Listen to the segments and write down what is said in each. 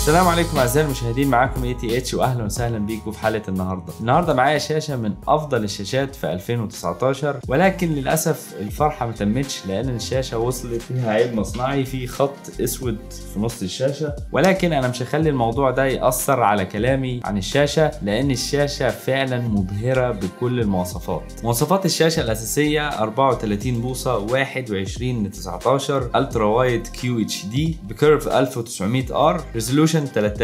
السلام عليكم اعزائي المشاهدين معاكم اي تي اتش واهلا وسهلا بيكم في حلقه النهارده. النهارده معايا شاشه من افضل الشاشات في 2019 ولكن للاسف الفرحه ما تمتش لان الشاشه وصلت فيها عيب مصنعي في خط اسود في نص الشاشه ولكن انا مش هخلي الموضوع ده ياثر على كلامي عن الشاشه لان الشاشه فعلا مبهره بكل المواصفات. مواصفات الشاشه الاساسيه 34 بوصه 21 ل 19 الترا وايد كيو اتش دي بكيرف 1900 ار ريزولوشن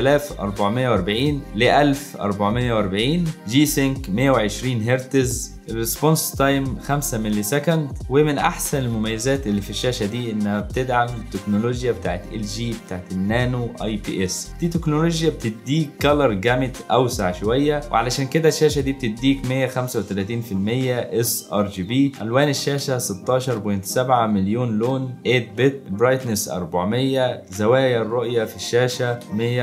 3440 ل 1440 جي سينك 120 هرتز الريسبونس تايم 5 ملي سكند ومن احسن المميزات اللي في الشاشه دي انها بتدعم التكنولوجيا بتاعت ال جي بتاعت النانو اي بي اس دي تكنولوجيا بتديك كلر جامد اوسع شويه وعلشان كده الشاشه دي بتديك 135% اس ار جي بي الوان الشاشه 16.7 مليون لون 8 بت برايتنس 400 زوايا الرؤيه في الشاشه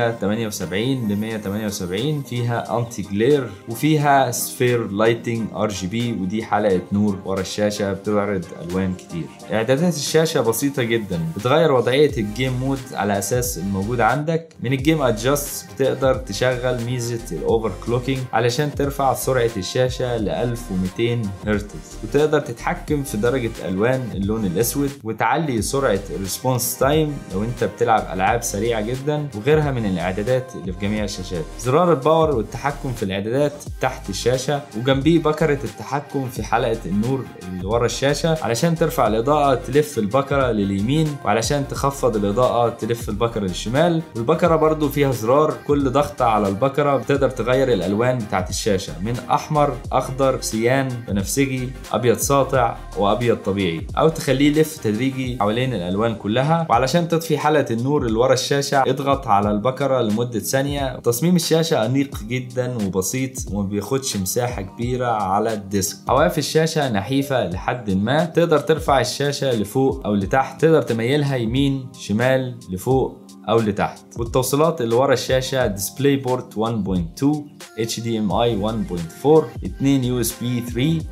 178 ل 178 فيها انتي جلير وفيها سفير لايتنج ار جي بي ودي حلقه نور ورا الشاشه بتعرض الوان كتير اعدادات الشاشه بسيطه جدا بتغير وضعيه الجيم مود على اساس الموجود عندك من الجيم ادجاست بتقدر تشغل ميزه الاوفر كلوكينج علشان ترفع سرعه الشاشه ل 1200 هرتز وتقدر تتحكم في درجه الوان اللون الاسود وتعلي سرعه الريسبونس تايم لو انت بتلعب العاب سريعه جدا وغيرها من الاعدادات اللي في جميع الشاشات زرار الباور والتحكم في الاعدادات تحت الشاشه وجنبيه بكره التحكم في حلقه النور اللي ورا الشاشه علشان ترفع الاضاءه تلف البكره لليمين وعلشان تخفض الاضاءه تلف البكره للشمال والبكره برضو فيها زرار كل ضغطه على البكره بتقدر تغير الالوان بتاعت الشاشه من احمر اخضر سيان بنفسجي ابيض ساطع وابيض طبيعي او تخليه يلف تدريجي حوالين الالوان كلها وعلشان تطفي حلقه النور اللي ورا الشاشه اضغط على البكره لمده ثانيه تصميم الشاشه انيق جدا وبسيط وما بياخدش مساحه كبيره على الديسك حواف الشاشه نحيفه لحد ما تقدر ترفع الشاشه لفوق او لتحت تقدر تميلها يمين شمال لفوق او لتحت والتوصيلات اللي ورا الشاشه ديسبلاي بورت 1.2 HDMI 1.4 2 USB 3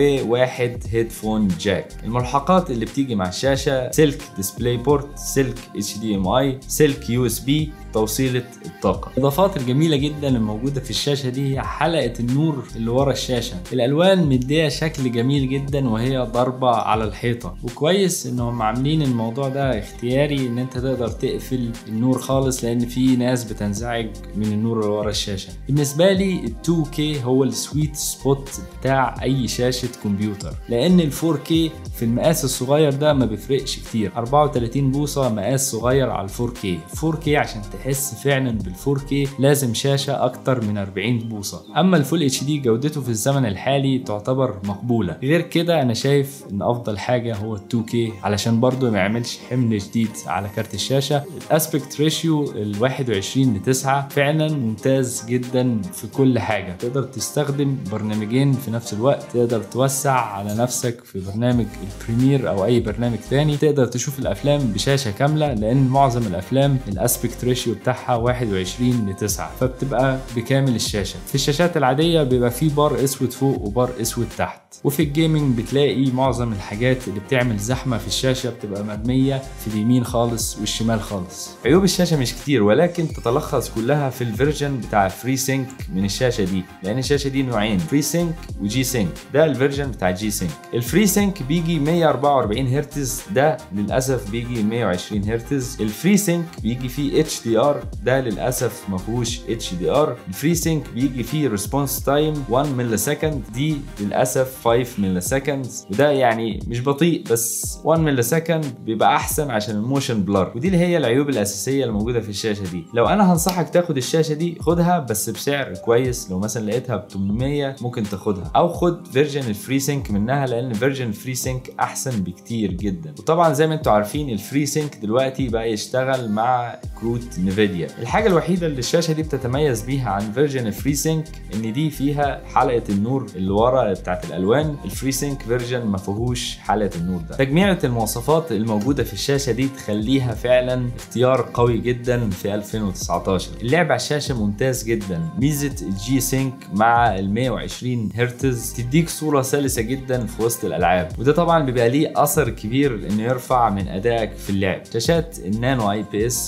وواحد هيدفون جاك الملحقات اللي بتيجي مع الشاشة سلك ديسبلاي بورت سلك HDMI سلك يو اس بي توصيلة الطاقة الإضافات الجميلة جدا الموجودة في الشاشة دي هي حلقة النور اللي ورا الشاشة الألوان مديها شكل جميل جدا وهي ضربة على الحيطة وكويس إنهم عاملين الموضوع ده اختياري إن أنت تقدر تقفل النور خالص لأن في ناس بتنزعج من النور اللي ورا الشاشة بالنسبة لي ال 2K هو السويت سبوت بتاع أي شاشة كمبيوتر لأن ال 4K في المقاس الصغير ده ما بيفرقش كتير 34 بوصة مقاس صغير على ال 4K 4K عشان تحس فعلا بال 4K لازم شاشة أكتر من 40 بوصة أما الفول اتش دي جودته في الزمن الحالي تعتبر مقبولة غير كده أنا شايف إن أفضل حاجة هو ال 2K علشان برضه ما يعملش حمل جديد على كارت الشاشة الاسبكت ريشيو ال 21 ل 9 فعلا ممتاز جدا في كل حاجة تقدر تستخدم برنامجين في نفس الوقت تقدر توسع على نفسك في برنامج البريمير او اي برنامج تاني تقدر تشوف الافلام بشاشه كامله لان معظم الافلام الاسبكت ريشيو بتاعها 21 ل 9 فبتبقى بكامل الشاشه في الشاشات العاديه بيبقى في بار اسود فوق وبار اسود تحت وفي الجيمنج بتلاقي معظم الحاجات اللي بتعمل زحمه في الشاشه بتبقى مرميه في اليمين خالص والشمال خالص عيوب الشاشه مش كتير ولكن تتلخص كلها في الفيرجن بتاع فري سينك من الشاشه دي لان الشاشه دي نوعين فري سينك وجي سينك ده الفيرجن بتاع جي سينك الفري سينك بيجي 144 هرتز ده للاسف بيجي 120 هرتز الفري سينك بيجي فيه اتش دي ار ده للاسف ما فيهوش اتش دي ار الفري سينك بيجي فيه ريسبونس تايم 1 ملي سكند دي للاسف 5 ملي سكند وده يعني مش بطيء بس 1 ملي سكند بيبقى احسن عشان الموشن بلر ودي اللي هي العيوب الاساسيه الموجوده في الشاشه دي لو انا هنصحك تاخد الشاشه دي خدها بس بسعر كويس لو مثلا لقيتها ب 800 ممكن تاخدها او خد فيرجن الفري سينك منها لان فيرجن الفري سينك احسن بكتير جدا وطبعا زي ما انتم عارفين الفري سينك دلوقتي بقى يشتغل مع كروت نيفيديا الحاجه الوحيده اللي الشاشه دي بتتميز بيها عن فيرجن الفري سينك ان دي فيها حلقه النور اللي ورا بتاعت الالوان الفري سينك فيرجن ما فيهوش حلقه النور ده تجميعة المواصفات الموجوده في الشاشه دي تخليها فعلا اختيار قوي جدا في 2019 اللعب على الشاشه ممتاز جدا ميزه الجي سينك مع ال 120 هرتز تديك صوره سلسه جدا في وسط الالعاب وده طبعا بيبقى ليه اثر كبير انه يرفع من ادائك في اللعب شاشات النانو اي بي اس جميله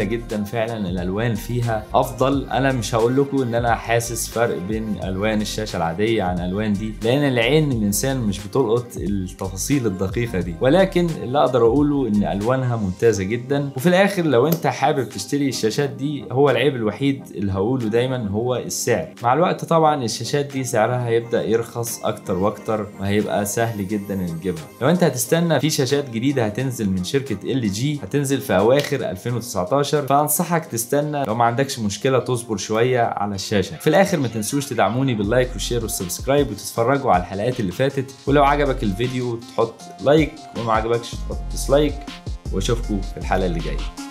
جميله جدا فعلا الالوان فيها افضل انا مش هقول لكم ان انا حاسس فرق بين الوان الشاشه العاديه عن الوان دي لان العين الانسان مش بتلقط التفاصيل الدقيقه دي ولكن اللي اقدر اقوله ان الوانها ممتازه جدا وفي الاخر لو انت حابب تشتري الشاشات دي هو العيب الوحيد اللي هقوله دايما هو السعر مع الوقت طبعا الشاشات دي سعرها هيبدا يرخص اكتر واكتر وهيبقى سهل جدا ان تجيبها لو انت هتستنى في شاشات جديده هتنزل من شركه ال جي هتنزل في اواخر 2019 فانصحك تستنى لو ما عندكش مشكله تصبر شويه على الشاشه في الاخر ما تنسوش تدعموني باللايك والشير والسبسكرايب وتتفرجوا على الحلقات اللي فاتت ولو عجبك الفيديو تحط لايك وما عجبكش تحط ديسلايك واشوفكم في الحلقه اللي جايه